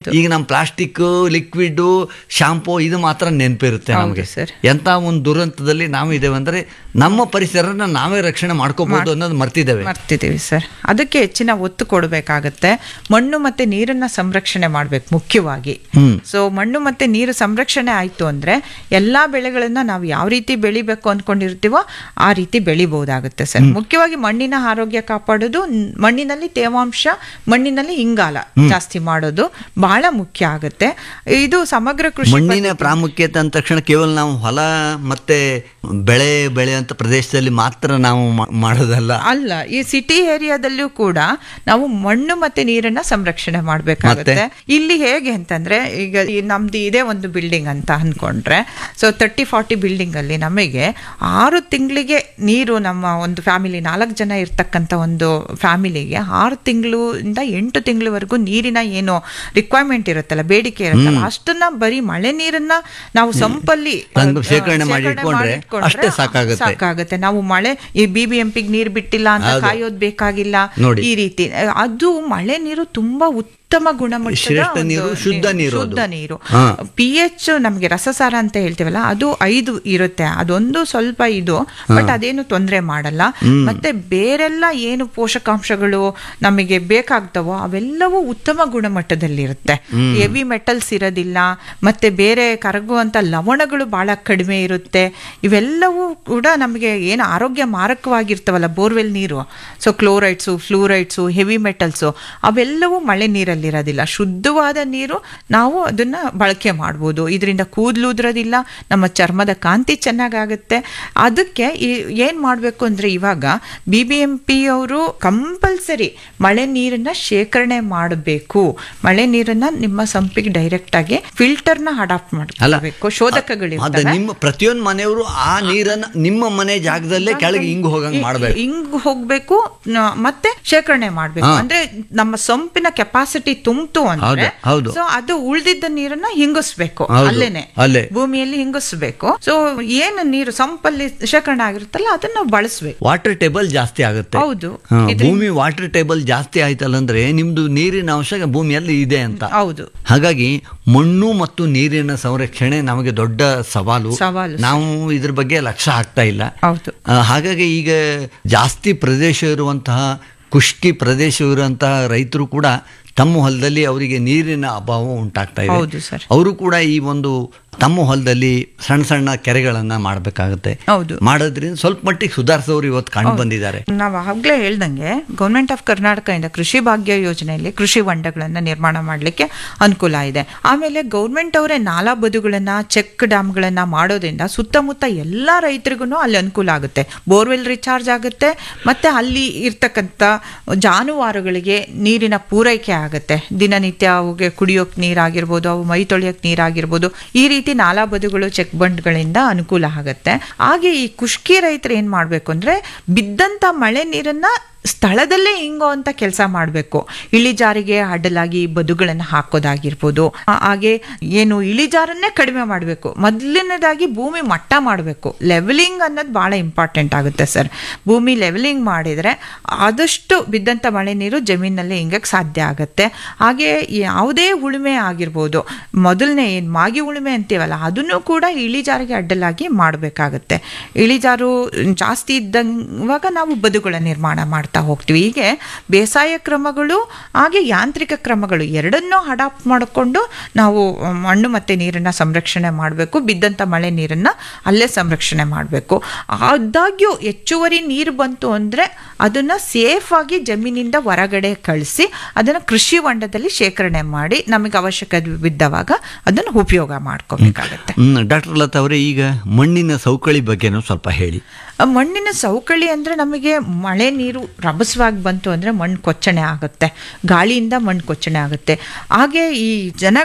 ಹೌದು. ಈಗ ನಮ್ಮ ಪ್ಲಾಸ್ಟಿಕ್ ಲಿಕ್ವಿಡ್ ಶಾಂಪೂ ಇದು ಮಾತ್ರ ನೆನಪಿರುತ್ತೆ ಹೌದು ನಮಗೆ ಸರ್. ಎಂತ ಒಂದು ದುರಂತದಲ್ಲಿ ನಾವು ಇದ್ದೇವೆ ಅಂದ್ರೆ ನಮ್ಮ ಪರಿಸರನ ನಾವೇ ರಕ್ಷಣೆ ಮಾಡ್ಕೋಬಹುದು ಅನ್ನೋದು ಮರ್ತಿದ್ದೇವೆ ಮರ್ತಿದ್ದೀವಿ ಸರ್ ಅದಕ್ಕೆ ಹೆಚ್ಚಿನ ಒತ್ತು ಕೊಡಬೇಕಾಗತ್ತೆ ಮಣ್ಣು ಮತ್ತೆ ನೀರನ್ನ ಸಂರಕ್ಷಣೆ ಮಾಡ್ಬೇಕು ಮುಖ್ಯವಾಗಿ ಹ್ಮ್. ಸೊ ಮಣ್ಣು ಮತ್ತೆ ನೀರು ಸಂರಕ್ಷಣೆ ಆಯ್ತು ಅಂದ್ರೆ ಎಲ್ಲಾ ಬೆಳೆಗಳನ್ನ ನಾವು ಯಾವ ರೀತಿ ಬೆಳಿಬೇಕು ಅನ್ಕೊಂಡಿರ್ತೀವೋ ಆ ರೀತಿ ಬೆಳಿಬಹುದಾಗುತ್ತೆ ಸರ್ ಮುಖ್ಯವಾಗಿ ಮಣ್ಣಿನ ಆರೋಗ್ಯ ಕಾಪಾಡೋದು ನ್- ಮಣ್ಣಿನಲ್ಲಿ ತೇವಾಂಶ ಮಣ್ಣಿನಲ್ಲಿ ಇಂಗಾಲ ಜಾಸ್ತಿ ಮಾಡೋದು ಬಹಳ ಮುಖ್ಯ ಆಗುತ್ತೆ ಇದು ಸಮಗ್ರ ಕೃಷಿ ಮಣ್ಣಿನ ಪ್ರಾಮುಖ್ಯತೆ ಅಂದ ತಕ್ಷಣ ಕೇವಲ ನಾವು ಹೊಲ ಮತ್ತೆ ಬೆಳೆ ಬೆಳೆಯುವಂತ ಪ್ರದೇಶದಲ್ಲಿ ಮಾತ್ರ ನಾವು ಮಾ- ಮಾಡೋದಲ್ಲ ಅಲ್ಲ ಈ ಸಿಟಿ ಏರಿಯಾದಲ್ಲೂ ಕೂಡ ನಾವು ಮಣ್ಣು ಮತ್ತೆ ನೀರನ್ನ ಸಂರಕ್ಷಣೆ ಮಾಡ್ಬೇಕಾಗುತ್ತೆ ಇಲ್ಲಿ ಹೇಗೆ ಅಂತಂದ್ರೆ ಈಗ ಈ ನಮ್ದು ಇದೇ ಒಂದು ಬಿಲ್ಡಿಂಗ್ ಅಂತ ಅನ್ಕೊಂಡ್ರೆ ಸೊ ತರ್ಟಿ ಫಾರ್ಟಿ ಬಿಲ್ಡಿಂಗ್ ಅಲ್ಲಿ ನಮಗೆ ಆರು ತಿಂಗಳಿಗೆ ನೀರು ನಮ್ಮ ಒಂದು ಫ್ಯಾಮಿಲಿ ನಾಲ್ಕು ಜನ ಇರ್ತಕ್ಕಂಥ ಒಂದು ಫ್ಯಾಮಿಲಿಗೆ ಆರು ತಿಂಗಳಿಂದ ಎಂಟು ತಿಂಗಳವರೆಗೂ ನೀರಿನ ಏನು ರಿಕ್ವೈರ್ಮೆಂಟ್ ಇರುತ್ತಲ್ಲ ಬೇಡಿಕೆ ಇರುತ್ತಲ್ಲ ಅಷ್ಟನ್ನ ಬರೀ ಮಳೆ ನೀರನ್ನ ನಾವು ಸಂಪಲ್ಲಿ ತಂದು ಆ, ಶೇಖರಣೆ ಮಾಡಿ ಇಟ್ಕೊಂಡ್ರೆ ಇಟ್ಕೊಂಡ್ರೆ ಅಷ್ಟೇ ಸಾಕಾಗುತ್ತೆ. ಸಾಕಾಗುತ್ತೆ ನಾವು ಮಳೆ ಈ ಬಿ ಬಿ ಎಂ ಪಿಗೆ ನೀರು ಬಿಟ್ಟಿಲ್ಲ ಅಂತ ಹೌದು. ಕಾಯೋದ್ ಬೇಕಾಗಿಲ್ಲ ನೋಡಿ. ಈ ರೀತಿ ಅದು ಮಳೆ ನೀರು ತುಂಬಾ ಉತ್ತಮ ಗುಣಮಟ್ಟದ ಶ್ರೇಷ್ಠ ಒಂದು ನೀರು, ಶುದ್ಧ ನೀರು ಅದು. ಶುದ್ಧ ನೀರು ಹಾ. ಪಿ ಎಚ್ ನಮ್ಗೆ ರಸಸಾರ ಅಂತ ಹೇಳ್ತೀವಲ್ಲ ಅದು ಐದು ಇರುತ್ತೆ ಅದೊಂದು ಸ್ವಲ್ಪ ಇದು ಬಟ್ ಅದೇನು ತೊಂದರೆ ಮಾಡಲ್ಲ ಮತ್ತೆ ಬೇರೆಲ್ಲ ಏನು ಪೋಷಕಾಂಶಗಳು ನಮಗೆ ಬೇಕಾಗ್ತವೋ ಅವೆಲ್ಲವೂ ಉತ್ತಮ ಗುಣಮಟ್ಟದಲ್ಲಿರುತ್ತೆ ಹೆವಿ ಮೆಟಲ್ಸ್ ಇರೋದಿಲ್ಲ ಮತ್ತೆ ಬೇರೆ ಕರಗುವಂತ ಲವಣಗಳು ಬಹಳ ಕಡಿಮೆ ಇರುತ್ತೆ ಇವೆಲ್ಲವೂ ಕೂಡ ನಮಗೆ ಏನು ಆರೋಗ್ಯ ಮಾರಕವಾಗಿರ್ತವಲ್ಲ ಬೋರ್ವೆಲ್ ನೀರು so chlorides fluorides heavy metals ಅವೆಲ್ಲವೂ ಮಳೆ ನೀರಲ್ಲಿರೋದಿಲ್ಲ ಶುದ್ಧವಾದ ನೀರು ನಾವು ಅದನ್ನ ಬಳಕೆ ಮಾಡ್ಬೋದು ಇದರಿಂದ ಕೂದಲು ಉದ್ರೋದಿಲ್ಲ ನಮ್ಮ ಚರ್ಮದ ಕಾಂತಿ ಚೆನ್ನಾಗಾಗುತ್ತೆ ಅದಕ್ಕೆ ಈ- ಏನ್ ಮಾಡಬೇಕು ಅಂದ್ರೆ ಇವಾಗ ಬಿ ಬಿ ಎಂ ಪಿ ಅವರು ಕಂಪಲ್ಸರಿ ಮಳೆ ನೀರನ್ನ ಶೇಖರಣೆ ಮಾಡಬೇಕು ಮಳೆ ನೀರನ್ನ ನಿಮ್ಮ ಸಂಪಿಗೆ ಡೈರೆಕ್ಟ್ ಆಗಿ ಫಿಲ್ಟರ್ನ ಅಡಾಪ್ಟ್ ಅಲ್ಲ ಮಾಡಬೇಕು ಅದ ಶೋಧಕಗಳಿರ್ತವೆ ನಿಮ್ಮ ಪ್ರತಿಯೊಂದು ಮನೆಯವರು ಆ ನೀರನ್ನ ನಿಮ್ಮ ಮನೆ ಜಾಗದಲ್ಲೇ ಕೆಳಗೆ ಹಿಂಗ್ ಹೋಗಂಗ್ ಮಾಡ್ಬೇಕು ಹಿಂಗ್ ಹೋಗ್ಬೇಕು ನ- ಮತ್ತೆ ಶೇಖರಣೆ ಮಾಡ್ಬೇಕು ಹಾ. ಅಂದ್ರೆ ನಮ್ಮ ಸೊಂಪಿನ ಕೆಪಾಸಿಟಿ ತುಂಬ್ತು ಅಂದ್ರೆ ಹೌದು, ಹೌದು. ಸೊ ಅದು ಉಳ್ದಿದ್ದ ನೀರನ್ನ ಹಿಂಗಿಸ್ಬೇಕು ಹೌದು, ಅಲ್ಲೇನೆ ಅಲ್ಲೇ. ಭೂಮಿಯಲ್ಲಿ ಹಿಂಗಿಸ್ಬೇಕು ಸೊ ಏನು ನೀರು ಸಂಪಲ್ಲಿ ಶೇಖರಣೆ ಆಗಿರುತ್ತಲ್ಲ ಅದನ್ನ ನಾವು ಬಳಸ್ಬೇಕು ವಾಟರ್ ಟೇಬಲ್ ಜಾಸ್ತಿ ಆಗುತ್ತೆ ಹೌದು. ಹಾ, ಇದ್ರಿಂದ- ಭೂಮಿ ವಾಟರ್ ಟೇಬಲ್ ಜಾಸ್ತಿ ಆಯ್ತಲ್ಲ ಅಂದ್ರೆ ನಿಮ್ದು ನೀರಿನ ಅಂಶ ಭೂಮಿಯಲ್ಲಿ ಇದೆ ಅಂತ ಹೌದು ಹಾಗಾಗಿ ಮಣ್ಣು ಮತ್ತು ನೀರಿನ ಸಂರಕ್ಷಣೆ ನಮಗೆ ದೊಡ್ಡ ಸವಾಲು ಸವಾಲು, ಸರ್. ನಾವು ಇದ್ರ ಬಗ್ಗೆ ಲಕ್ಷ್ಯ ಹಾಕ್ತಾ ಇಲ್ಲ ಹೌದು ಆ, ಹಾಗಾಗಿ ಈಗ ಜಾಸ್ತಿ ಪ್ರದೇಶ ಇರುವಂತಹ ಖುಷ್ಕಿ ಪ್ರದೇಶ ಇರುವಂತಹ ರೈತರು ಕೂಡ ತಮ್ಮ ಹೊಲದಲ್ಲಿ ಅವರಿಗೆ ನೀರಿನ ಅಭಾವ ಉಂಟಾಗ್ತಾ ಇದೆ ಹೌದು ಸರ್ ಅವರು ಕೂಡ ಈ ಒಂದು ತಮ್ಮ ಹೊಲದಲ್ಲಿ ಸಣ್ಣ ಸಣ್ಣ ಕೆರೆಗಳನ್ನ ಮಾಡಬೇಕಾಗುತ್ತೆ ಹೌದು ಮಾಡೋದ್ರಿಂದ ಸ್ವಲ್ಪ ಮಟ್ಟಿಗೆ ಸುಧಾರಿಸೋರು ಇವತ್ತು ಕಂಡು ಬಂದಿದ್ದಾರೆ ನಾವು ಆಗ್ಲೇ ಹೇಳ್ದಂಗೆ ಗೌರ್ಮೆಂಟ್ ಆಫ್ ಕರ್ನಾಟಕದಿಂದ ಕೃಷಿ ಭಾಗ್ಯ ಯೋಜನೆಯಲ್ಲಿ ಕೃಷಿ ಹೊಂಡಗಳನ್ನ ನಿರ್ಮಾಣ ಮಾಡಲಿಕ್ಕೆ ಅನುಕೂಲ ಇದೆ ಆಮೇಲೆ ಗೌರ್ಮೆಂಟ್ ಅವರೇ ನಾಲಾ ಬದುಗಳನ್ನ ಚೆಕ್ ಡ್ಯಾಮ್ಗಳನ್ನ ಮಾಡೋದ್ರಿಂದ ಸುತ್ತಮುತ್ತ ಎಲ್ಲ ರೈತರಿಗೂ ಅಲ್ಲಿ ಅನುಕೂಲ ಆಗುತ್ತೆ ಬೋರ್ವೆಲ್ ರಿಚಾರ್ಜ್ ಆಗುತ್ತೆ ಮತ್ತೆ ಅಲ್ಲಿ ಇರ್ತಕ್ಕಂಥ ಜಾನುವಾರುಗಳಿಗೆ ನೀರಿನ ಪೂರೈಕೆ ಆಗುತ್ತೆ ದಿನನಿತ್ಯ ಅವುಗೆ ಕುಡಿಯೋಕ್ ನೀರಾಗಿರ್ಬೋದು ಅವು ಮೈ ತೊಳೆಯೋಕ್ ನೀರಾಗಿರ್ಬೋದು ಈ ರೀತಿ ನಾಲಾ ಬದುಗಳು ಚೆಕ್ ಬಂಡ್ಗಳಿಂದ ಅನುಕೂಲ ಆಗುತ್ತೆ ಹಾಗೆ ಈ ಕುಷ್ಕಿ ರೈತರು ಏನ್ ಮಾಡ್ಬೇಕು ಅಂದ್ರೆ ಬಿದ್ದಂತ ಮಳೆ ನೀರನ್ನ ಸ್ಥಳದಲ್ಲೇ ಹಿಂಗೋ ಅಂತ ಕೆಲಸ ಮಾಡಬೇಕು ಇಳಿಜಾರಿಗೆ ಅಡ್ಡಲಾಗಿ ಬದುಗಳನ್ನು ಹಾಕೋದಾಗಿರ್ಬೋದು ಆ- ಹಾಗೆ ಏನು ಇಳಿಜಾರನ್ನೇ ಕಡಿಮೆ ಮಾಡಬೇಕು ಮೊದಲನೇದಾಗಿ ಭೂಮಿ ಮಟ್ಟ ಮಾಡಬೇಕು ಲೆವೆಲಿಂಗ್ ಅನ್ನೋದು ಬಹಳ ಇಂಪಾರ್ಟೆಂಟ್ ಆಗುತ್ತೆ ಸರ್ ಭೂಮಿ ಲೆವೆಲಿಂಗ್ ಮಾಡಿದರೆ ಆದಷ್ಟು ಬಿದ್ದಂಥ ಮಳೆ ನೀರು ಜಮೀನಲ್ಲಿ ಹಿಂಗಕ್ಕೆ ಸಾಧ್ಯ ಆಗುತ್ತೆ ಹಾಗೆ ಯಾವುದೇ ಉಳುಮೆ ಆಗಿರ್ಬೋದು ಮೊದಲನೇ ಏನು ಮಾಗಿ ಉಳುಮೆ ಅಂತೀವಲ್ಲ ಅದನ್ನು ಕೂಡ ಇಳಿಜಾರಿಗೆ ಅಡ್ಡಲಾಗಿ ಮಾಡಬೇಕಾಗತ್ತೆ ಇಳಿಜಾರು ಜಾಸ್ತಿ ಇದ್ದಂವಾಗ ನಾವು ಬದುಗಳ ನಿರ್ಮಾಣ ಮಾಡ್ತಾ ಹೋಗ್ತೀವಿ ಹೀಗೆ ಬೇಸಾಯ ಕ್ರಮಗಳು ಹಾಗೆ ಯಾಂತ್ರಿಕ ಕ್ರಮಗಳು ಎರಡನ್ನೂ ಅಡಾಪ್ಟ್ ಮಾಡಿಕೊಂಡು ನಾವು ಮಣ್ಣು ಮತ್ತು ನೀರನ್ನು ಸಂರಕ್ಷಣೆ ಮಾಡಬೇಕು ಬಿದ್ದಂಥ ಮಳೆ ನೀರನ್ನು ಅಲ್ಲೇ ಸಂರಕ್ಷಣೆ ಮಾಡಬೇಕು ಆದಾಗ್ಯೂ ಹೆಚ್ಚುವರಿ ನೀರು ಬಂತು ಅಂದರೆ ಅದನ್ನು ಸೇಫಾಗಿ ಜಮೀನಿಂದ ಹೊರಗಡೆ ಕಳಿಸಿ ಅದನ್ನು ಕೃಷಿ ಹೊಂಡದಲ್ಲಿ ಶೇಖರಣೆ ಮಾಡಿ ನಮಗೆ ಅವಶ್ಯಕತೆ ಬಿದ್ದವಾಗ ಅದನ್ನು ಉಪಯೋಗ ಮಾಡ್ಕೋಬೇಕಾಗತ್ತೆ ಡಾಕ್ಟರ್ ಲತಾ ಅವರೇ ಈಗ ಮಣ್ಣಿನ ಸೌಕಳಿ ಬಗ್ಗೆನೂ ಸ್ವಲ್ಪ ಹೇಳಿ ಆ ಮಣ್ಣಿನ ಸವಕಳಿ ಅಂದರೆ ನಮಗೆ ಮಳೆ ನೀರು ರಭಸವಾಗಿ ಬಂತು ಅಂದರೆ ಮಣ್ಣು ಕೊಚ್ಚಣೆ ಆಗುತ್ತೆ ಗಾಳಿಯಿಂದ ಮಣ್ಣು ಕೊಚ್ಚಣೆ ಆಗುತ್ತೆ ಹಾಗೆ ಈ ಜನಗಳು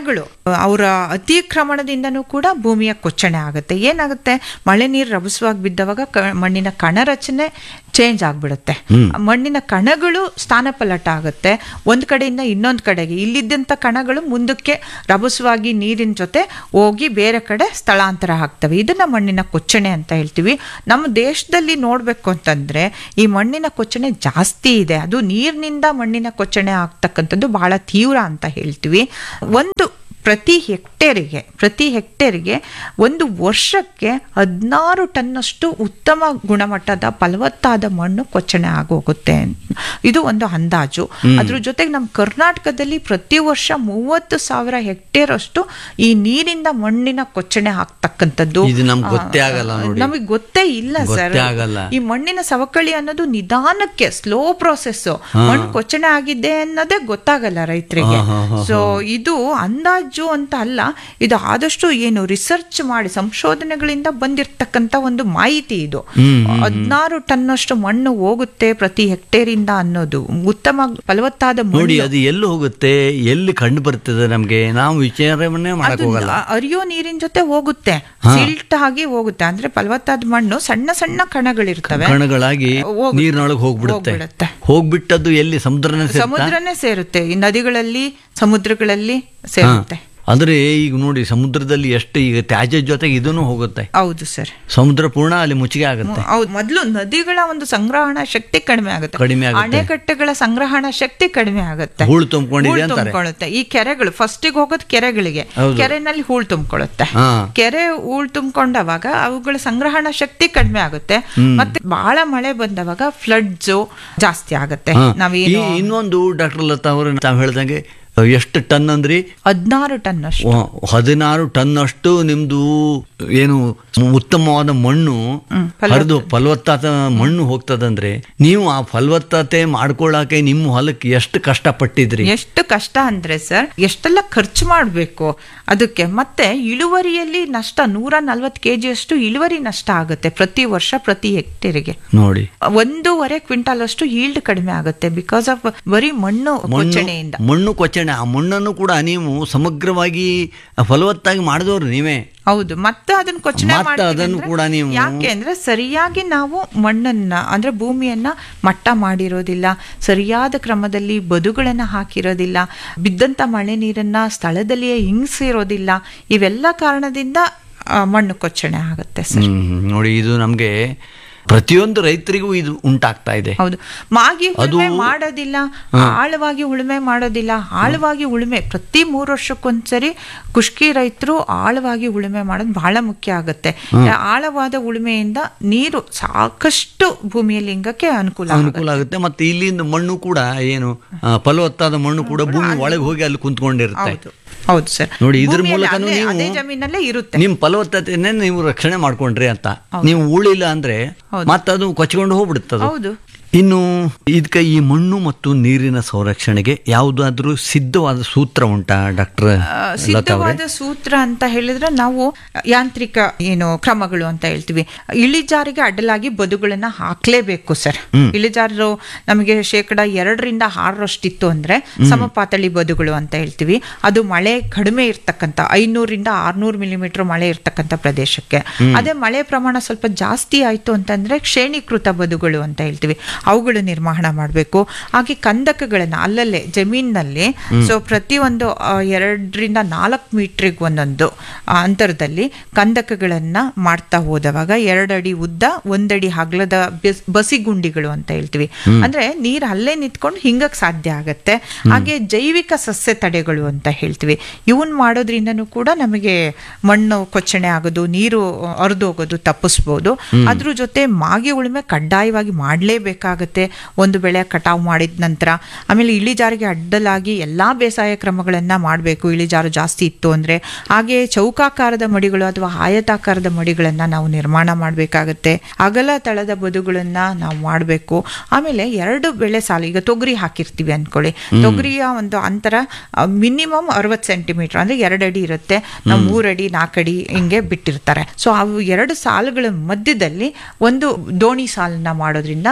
ಅವರ ಅತಿಕ್ರಮಣದಿಂದನೂ ಕೂಡ ಭೂಮಿಯ ಕೊಚ್ಚಣೆ ಆಗುತ್ತೆ ಏನಾಗುತ್ತೆ ಮಳೆ ನೀರು ರಭಸವಾಗಿ ಬಿದ್ದವಾಗ ಕ- ಮಣ್ಣಿನ ಕಣ ರಚನೆ ಚೇಂಜ್ ಆಗ್ಬಿಡುತ್ತೆ ಮಣ್ಣಿನ ಕಣಗಳು ಸ್ಥಾನಪಲ್ಲಟ ಆಗುತ್ತೆ ಒಂದ್ ಕಡೆಯಿಂದ ಇನ್ನೊಂದು ಕಡೆಗೆ ಇಲ್ಲಿದ್ದಂಥ ಕಣಗಳು ಮುಂದಕ್ಕೆ ರಭಸವಾಗಿ ನೀರಿನ ಜೊತೆ ಹೋಗಿ ಬೇರೆ ಕಡೆ ಸ್ಥಳಾಂತರ ಆಗ್ತವೆ ಇದನ್ನ ಮಣ್ಣಿನ ಕೊಚ್ಚಣೆ ಅಂತ ಹೇಳ್ತೀವಿ ನಮ್ಮ ದೇಶದಲ್ಲಿ ನೋಡ್ಬೇಕು ಅಂತಂದ್ರೆ ಈ ಮಣ್ಣಿನ ಕೊಚ್ಚಣೆ ಜಾಸ್ತಿ ಇದೆ ಅದು ನೀರಿನಿಂದ ಮಣ್ಣಿನ ಕೊಚ್ಚಣೆ ಆಗ್ತಕ್ಕಂಥದ್ದು ಬಹಳ ತೀವ್ರ ಅಂತ ಹೇಳ್ತೀವಿ ಒಂದು ಪ್ರತಿ ಹೆಕ್ಟೇರಿಗೆ ಪ್ರತಿ ಹೆಕ್ಟೇರಿಗೆ ಒಂದು ವರ್ಷಕ್ಕೆ ಹದಿನಾರು ಟನ್ನಷ್ಟು ಉತ್ತಮ ಗುಣಮಟ್ಟದ ಫಲವತ್ತಾದ ಮಣ್ಣು ಕೊಚ್ಚಣೆ ಆಗೋಗುತ್ತೆ ಇದು ಒಂದು ಅಂದಾಜು ಅದ್ರ ಜೊತೆಗೆ ನಮ್ಮ ಕರ್ನಾಟಕದಲ್ಲಿ ಪ್ರತಿ ವರ್ಷ ಮೂವತ್ತು ಸಾವಿರ ಹೆಕ್ಟೇರ್ ಅಷ್ಟು ಈ ನೀರಿಂದ ಮಣ್ಣಿನ ಕೊಚ್ಚಣೆ ಆಗ್ತಕ್ಕಂಥದ್ದು ಇದು ನಮ್ಗೆ ಗೊತ್ತೇ ಆಗಲ್ಲ ನೋಡಿ. ನಮಗೆ ಗೊತ್ತೇ ಇಲ್ಲ ಸರ್ ಗೊತ್ತೇ ಆಗಲ್ಲ. ಈ ಮಣ್ಣಿನ ಸವಕಳಿ ಅನ್ನೋದು ನಿಧಾನಕ್ಕೆ ಸ್ಲೋ ಪ್ರೋಸೆಸ್ ಮಣ್ಣು ಕೊಚ್ಚಣೆ ಆಗಿದೆ ಅನ್ನೋದೇ ಗೊತ್ತಾಗಲ್ಲ ರೈತರಿಗೆ ಹಾ, ಹಾ, ಹಾ, ಸೊ ಇದು ಅಂದಾಜು ಅಂತ ಅಲ್ಲ ಇದು ಆದಷ್ಟು ಏನು ರಿಸರ್ಚ್ ಮಾಡಿ ಸಂಶೋಧನೆಗಳಿಂದ ಬಂದಿರತಕ್ಕಂತ ಒಂದು ಮಾಹಿತಿ ಇದು ಹದಿನಾರು ಟನ್ನಷ್ಟು ಮಣ್ಣು ಹೋಗುತ್ತೆ ಪ್ರತಿ ಹೆಕ್ಟೇರಿಂದ ಅನ್ನೋದು ಉತ್ತಮ ಫಲವತ್ತಾದ ನೋಡಿ ಮಣ್ಣು ಅದು ಎಲ್ಲಿ ಹೋಗುತ್ತೆ ಎಲ್ಲಿ ಕಂಡು ಬರ್ತದೆ ನಮ್ಗೆ ನಾವು ವಿಚಾರವನ್ನೇ ಮಾಡಕ್ ಅದು ಹೋಗಲ್ಲ ಅರಿಯೋ ನೀರಿನ ಜೊತೆ ಹೋಗುತ್ತೆ ಸಿಲ್ಟ್ ಆಗಿ ಹೋಗುತ್ತೆ ಅಂದ್ರೆ ಫಲವತ್ತಾದ ಮಣ್ಣು ಸಣ್ಣ ಸಣ್ಣ ಕಣಗಳಿರ್ತವೆ ಕಣಗಳಾಗಿ ಹೋಗುತ್ತೆ. ನೀರಿನೊಳಗೆ ಹೋಗ್ಬಿಡುತ್ತೆ ಹೋಗ್ಬಿಡುತ್ತೆ. ಹೋಗ್ಬಿಟ್ಟದ್ದು ಎಲ್ಲಿ ಸಮುದ್ರನೇ ಸೇರ್ತಾ? ಸಮುದ್ರನೇ ಸೇರುತ್ತೆ ಈ ನದಿಗಳಲ್ಲಿ ಸಮುದ್ರಗಳಲ್ಲಿ ಸೇರುತ್ತೆ ಅಂದ್ರೆ ಈಗ ನೋಡಿ ಸಮುದ್ರದಲ್ಲಿ ಎಷ್ಟು ಈಗ ತ್ಯಾಜ್ಯ ಜೊತೆಗೆ ಇದನ್ನು ಹೋಗುತ್ತೆ ಹೌದು ಸರ್ ಸಮುದ್ರ ಪೂರ್ಣ ಅಲ್ಲಿ ಮುಚ್ಚಿಗೆ ಆಗುತ್ತೆ ಹೌದು ಮೊದಲು ನದಿಗಳ ಒಂದು ಸಂಗ್ರಹಣಾ ಶಕ್ತಿ ಕಡಿಮೆ ಆಗುತ್ತೆ ಕಡಿಮೆ ಆಗುತ್ತೆ. ಅಣೆಕಟ್ಟೆಗಳ ಸಂಗ್ರಹಣಾ ಶಕ್ತಿ ಕಡಿಮೆ ಆಗುತ್ತೆ ಹೂಳು ತುಂಬಿಕೊಂಡಿದೆ ಹೂಳ್ ಅಂತಾರೆ ತುಂಬಿಕೊಳ್ಳುತ್ತೆ ಈ ಕೆರೆಗಳು ಫಸ್ಟಿಗೆ ಹೋಗೋದು ಕೆರೆಗಳಿಗೆ ಹೌದು. ಕೆರೆನಲ್ಲಿ ಹೂಳ್ ತುಂಬಿಕೊಳ್ಳುತ್ತೆ ಹಾ ಕೆರೆ ಹೂಳ್ ತುಂಬಿಕೊಂಡವಾಗ ಅವುಗಳ ಸಂಗ್ರಹಣಾ ಶಕ್ತಿ ಕಡಿಮೆ ಆಗುತ್ತೆ ಮತ್ತೆ ಬಹಳ ಮಳೆ ಬಂದವಾಗ ಫ್ಲಡ್ಸ್ ಜಾಸ್ತಿ ಆಗುತ್ತೆ ಹಾ. ನಾವೇನು ಈ ಇನ್ನೊಂದು ಡಾಕ್ಟರ್ ಲತಾ ಅವರು ತಾವು ಹೇಳ್ದಂಗೆ ಎಷ್ಟು ಟನ್ ಅಂದ್ರಿ ಹದಿನಾರು ಟನ್ ಅಷ್ಟು ವ- ಹದಿನಾರು ಟನ್ ಅಷ್ಟು ನಿಮ್ದು ಏನು ಉತ್ತಮವಾದ ಮಣ್ಣು ಹ್ಮ್, ಹರಿದು ಫಲವತ್ತಾದ ಮಣ್ಣು ಹೋಗ್ತದಂದ್ರೆ ನೀವು ಆ ಫಲವತ್ತತೆ ಮಾಡ್ಕೊಳ್ಳಾಕೆ ನಿಮ್ಮ ಹೊಲಕ್ಕೆ ಎಷ್ಟು ಕಷ್ಟ ಪಟ್ಟಿದ್ರಿ ಎಷ್ಟು ಕಷ್ಟ ಅಂದ್ರೆ ಸರ್ ಎಷ್ಟೆಲ್ಲ ಖರ್ಚು ಮಾಡಬೇಕು ಅದಕ್ಕೆ ಮತ್ತೆ ಇಳುವರಿಯಲ್ಲಿ ನಷ್ಟ ನೂರ ನಲ್ವತ್ತು ಕೆ ಅಷ್ಟು ಇಳುವರಿ ನಷ್ಟ ಆಗುತ್ತೆ ಪ್ರತಿ ವರ್ಷ ಪ್ರತಿ ಹೆಕ್ಟೇರಿಗೆ ನೋಡಿ ಒಂದೂವರೆ ಕ್ವಿಂಟಾಲ್ ಅಷ್ಟು ಈಲ್ಡ್ ಕಡಿಮೆ ಆಗುತ್ತೆ ಬಿಕಾಸ್ ಆಫ್ ಬರೀ ಮಣ್ಣು ಕೊಚ್ಚಣೆಯಿಂದ ಮಣ್ಣು ಕೊಚ್ಚಣೆ ಆ ಮಣ್ಣನ್ನು ಕೂಡ ನೀವು ಸಮಗ್ರವಾಗಿ ಫಲವತ್ತಾಗಿ ಮಾಡಿದವ್ರು ನೀವೇ ಹೌದು ಮತ್ತೆ ಅದನ್ನ ಕೊಚ್ಚಣೆ ಮತ್ತೆ ಮಾಡ್ತೀವಿ ಅದನ್ನು ಅಂದ್ರೆ ಕೂಡ ನೀವು ಯಾಕೆ ಅಂದ್ರೆ ಸರಿಯಾಗಿ ನಾವು ಮಣ್ಣನ್ನ ಅಂದ್ರೆ ಭೂಮಿಯನ್ನ ಮಟ್ಟ ಮಾಡಿರೋದಿಲ್ಲ ಸರಿಯಾದ ಕ್ರಮದಲ್ಲಿ ಬದುಗಳನ್ನ ಹಾಕಿರೋದಿಲ್ಲ ಬಿದ್ದಂತ ಮಳೆ ನೀರನ್ನ ಸ್ಥಳದಲ್ಲಿಯೇ ಹಿಂಗಿಸಿರೋದಿಲ್ಲ ಇವೆಲ್ಲ ಕಾರಣದಿಂದ ಆ, ಮಣ್ಣು ಕೊಚ್ಚಣೆ ಆಗುತ್ತೆ ಸರ್ ಹ್ಮ್, ನೋಡಿ ಇದು ನಮ್ಗೆ ಪ್ರತಿಯೊಂದು ರೈತರಿಗೂ ಇದು ಉಂಟಾಗ್ತಾ ಇದೆ ಹೌದು ಮಾಗಿ ಅದು- ಉಳುಮೆ ಮಾಡೋದಿಲ್ಲ ಆಳವಾಗಿ ಉಳುಮೆ ಮಾಡೋದಿಲ್ಲ ಆಳವಾಗಿ ಉಳುಮೆ ಪ್ರತಿ ಮೂರು ವರ್ಷಕ್ಕೊಂದ್ಸರಿ ಕುಷ್ಕಿ ರೈತರು ಆಳವಾಗಿ ಉಳುಮೆ ಮಾಡೋದು ಬಹಳ ಮುಖ್ಯ ಆಗುತ್ತೆ ಆಳವಾದ ಉಳುಮೆಯಿಂದ ನೀರು ಸಾಕಷ್ಟು ಭೂಮಿಯಲ್ಲಿ ಹಿಂಗಕ್ಕೆ ಅನುಕೂಲ ಆಗುತ್ತೆ. ಅನುಕೂಲ ಆಗುತ್ತೆ ಮತ್ತೆ ಇಲ್ಲಿಂದ ಮಣ್ಣು ಕೂಡ ಏನು ಆ, ಫಲವತ್ತಾದ ಮಣ್ಣು ಕೂಡ ಭೂಮಿ ಒಳಗೆ ಹೋಗಿ ಅಲ್ಲಿ ಕುಂತ್ಕೊಂಡಿರುತ್ತೆ ಹೌದು ಹೌದು ಸರ್ ನೋಡಿ, ಇದ್ರ ಭೂಮಿಯಲ್ಲಿ ಮೂಲಕನೂ ಅಲ್ಲೇ- ನೀವು- ಅದೇ ಜಮೀನಲ್ಲೇ ಇರುತ್ತೆ ನಿಮ್ ಫಲವತ್ತತೆಯನ್ನೇ ನೀವು ರಕ್ಷಣೆ ಮಾಡ್ಕೊಂಡ್ರಿ ಅಂತ ನೀವು ಉಳಿಲ್ಲ ಅಂದ್ರೆ ಮತ್ತದು ಕೊಚ್ಕೊಂಡು ಹೋಗ್ಬಿಡುತ್ತದು ಹೌದು ಇನ್ನು ಇದಕ್ಕೆ ಈ ಮಣ್ಣು ಮತ್ತು ನೀರಿನ ಸಂರಕ್ಷಣೆಗೆ ಯಾವುದಾದ್ರೂ ಸಿದ್ಧವಾದ ಸೂತ್ರ ಉಂಟಾ ಡಾಕ್ಟರ್ ಆ, ಲತಾ ಅವರೇ ಸಿದ್ಧವಾದ ಸೂತ್ರ ಅಂತ ಹೇಳಿದ್ರೆ ನಾವು ಯಾಂತ್ರಿಕ ಏನು ಕ್ರಮಗಳು ಅಂತ ಹೇಳ್ತೀವಿ ಇಳಿಜಾರಿಗೆ ಅಡ್ಡಲಾಗಿ ಬದುಗಳನ್ನ ಹಾಕ್ಲೇಬೇಕು ಸರ್ ಇಳಿಜಾರು ನಮಗೆ ಶೇಕಡ ಎರಡರಿಂದ ಆರರಷ್ಟಿತ್ತು ಅಂದ್ರೆ ಸಮಪಾತಳಿ ಬದುಗಳು ಅಂತ ಹೇಳ್ತೀವಿ ಅದು ಮಳೆ ಕಡಿಮೆ ಇರ್ತಕ್ಕಂಥ ಐನೂರಿಂದ ಆರ್ನೂರು ಮಿಲಿಮೀಟರ್ ಮಳೆ ಇರ್ತಕ್ಕಂಥ ಪ್ರದೇಶಕ್ಕೆ ಅದೇ ಮಳೆ ಪ್ರಮಾಣ ಸ್ವಲ್ಪ ಜಾಸ್ತಿ ಆಯ್ತು ಅಂತಂದ್ರೆ ಶ್ರೇಣೀಕೃತ ಬದುಗಳು ಅಂತ ಹೇಳ್ತೀವಿ ಅವುಗಳು ನಿರ್ಮಾಣ ಮಾಡಬೇಕು ಹಾಗೆ ಕಂದಕಗಳನ್ನ ಅಲ್ಲಲ್ಲೇ ಜಮೀನಿನಲ್ಲಿ ಸೊ ಪ್ರತಿಯೊಂದು ಆ, ಎರಡರಿಂದ ನಾಲ್ಕು ಮೀಟ್ರಿಗೆ ಒಂದೊಂದು ಆ, ಅಂತರದಲ್ಲಿ ಕಂದಕಗಳನ್ನ ಮಾಡ್ತಾ ಹೋದವಾಗ ಎರಡಡಿ ಉದ್ದ ಒಂದಡಿ ಹಗ್ಲದ ಬೆಸ್- ಬಸಿಗುಂಡಿಗಳು ಅಂತ ಹೇಳ್ತೀವಿ ಅಂದ್ರೆ ನೀರು ಅಲ್ಲೇ ನಿಂತ್ಕೊಂಡು ಹಿಂಗಕ್ ಸಾಧ್ಯ ಆಗತ್ತೆ ಹಾಗೆ ಜೈವಿಕ ಸಸ್ಯ ತಡೆಗಳು ಅಂತ ಹೇಳ್ತೀವಿ ಇವನ್ ಮಾಡೋದ್ರಿಂದನೂ ಕೂಡ ನಮಗೆ ಮಣ್ಣು ಕೊಚ್ಚಣೆ ಆಗೋದು ನೀರು ಹರಿದೋಗೋದು ತಪ್ಪಿಸ್ಬೋದು ಅದ್ರ ಜೊತೆ ಮಾಗಿ ಉಳುಮೆ ಕಡ್ಡಾಯವಾಗಿ ಮಾಡಲೇಬೇಕಾಗುತ್ತೆ ಒಂದು ಬೆಳೆ ಕಟಾವು ಮಾಡಿದ ನಂತರ ಆಮೇಲೆ ಇಳಿಜಾರಿಗೆ ಅಡ್ಡಲಾಗಿ ಎಲ್ಲಾ ಬೇಸಾಯ ಕ್ರಮಗಳನ್ನ ಮಾಡಬೇಕು ಇಳಿಜಾರು ಜಾಸ್ತಿ ಇತ್ತು ಅಂದ್ರೆ ಹಾಗೆ ಚೌಕಾಕಾರದ ಮಡಿಗಳು ಅಥವಾ ಆಯತಾಕಾರದ ಮಡಿಗಳನ್ನ ನಾವು ನಿರ್ಮಾಣ ಮಾಡಬೇಕಾಗತ್ತೆ ಅಗಲ ತಳದ ಬದುಗಳನ್ನ ನಾವು ಮಾಡಬೇಕು ಆಮೇಲೆ ಎರಡು ಬೆಳೆ ಸಾಲು ಈಗ ತೊಗರಿ ಹಾಕಿರ್ತೀವಿ ಅನ್ಕೊಳ್ಳಿ ತೊಗರಿಯ ಒಂದು ಅಂತರ ಮಿನಿಮಮ್ ಅರವತ್ತು ಸೆಂಟಿಮೀಟರ್ ಅಂದ್ರೆ ಎರಡು ಅಡಿ ಇರುತ್ತೆ ನಾವು ಮೂರಡಿ ನಾಲ್ಕಡಿ ಹಿಂಗೆ ಬಿಟ್ಟಿರ್ತಾರೆ ಸೊ ಅವು ಎರಡು ಸಾಲುಗಳ ಮಧ್ಯದಲ್ಲಿ ಒಂದು ದೋಣಿ ಸಾಲನ್ನ ಮಾಡೋದ್ರಿಂದ ಅಲ್ಲಿ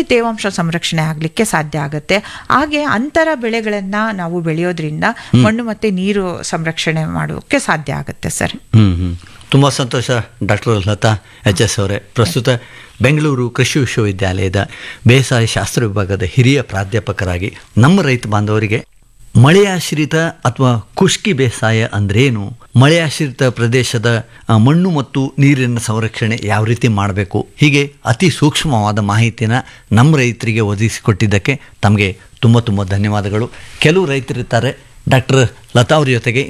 ಅಲ್ಲಿ ತೇವಾಂಶ ಸಂರಕ್ಷಣೆ ಆಗಲಿಕ್ಕೆ ಸಾಧ್ಯ ಆಗುತ್ತೆ ಹಾಗೆ ಅಂತರ ಬೆಳೆಗಳನ್ನ ನಾವು ಬೆಳೆಯೋದ್ರಿಂದ ಮಣ್ಣು ಮತ್ತೆ ನೀರು ಸಂರಕ್ಷಣೆ ಮಾಡೋಕ್ಕೆ ಸಾಧ್ಯ ಆಗುತ್ತೆ ಸರ್ ಹ್ಮ್ ಹ್ಮ್ ತುಂಬ ಸಂತೋಷ ಡಾಕ್ಟರ್ ಲತಾ ಎಚ್ ಎಸ್ ಅವರೇ ಪ್ರಸ್ತುತ ಬೆಂಗಳೂರು ಕೃಷಿ ವಿಶ್ವವಿದ್ಯಾಲಯದ ಬೇಸಾಯ ಶಾಸ್ತ್ರ ವಿಭಾಗದ ಹಿರಿಯ ಪ್ರಾಧ್ಯಾಪಕರಾಗಿ ನಮ್ಮ ರೈತ ಬಾಂಧವರಿಗೆ ಮಳೆಯಾಶ್ರಿತ ಅಥವಾ ಖುಷ್ಕಿ ಬೇಸಾಯ ಅಂದ್ರೇನು ಮಳೆಯಾಶ್ರಿತ ಪ್ರದೇಶದ ಆ, ಮಣ್ಣು ಮತ್ತು ನೀರಿನ ಸಂರಕ್ಷಣೆ ಯಾವ ರೀತಿ ಮಾಡಬೇಕು ಹೀಗೆ ಅತಿ ಸೂಕ್ಷ್ಮವಾದ ಮಾಹಿತಿನ ನಮ್ಮ ರೈತರಿಗೆ ಒದಗಿಸಿಕೊಟ್ಟಿದ್ದಕ್ಕೆ ತಮಗೆ ತುಂಬ ತುಂಬ ಧನ್ಯವಾದಗಳು ಕೆಲವು ರೈತರಿರ್ತಾರೆ ಡಾಕ್ಟರ್ ಲತಾ ಅವ್ರ ಜೊತೆಗೆ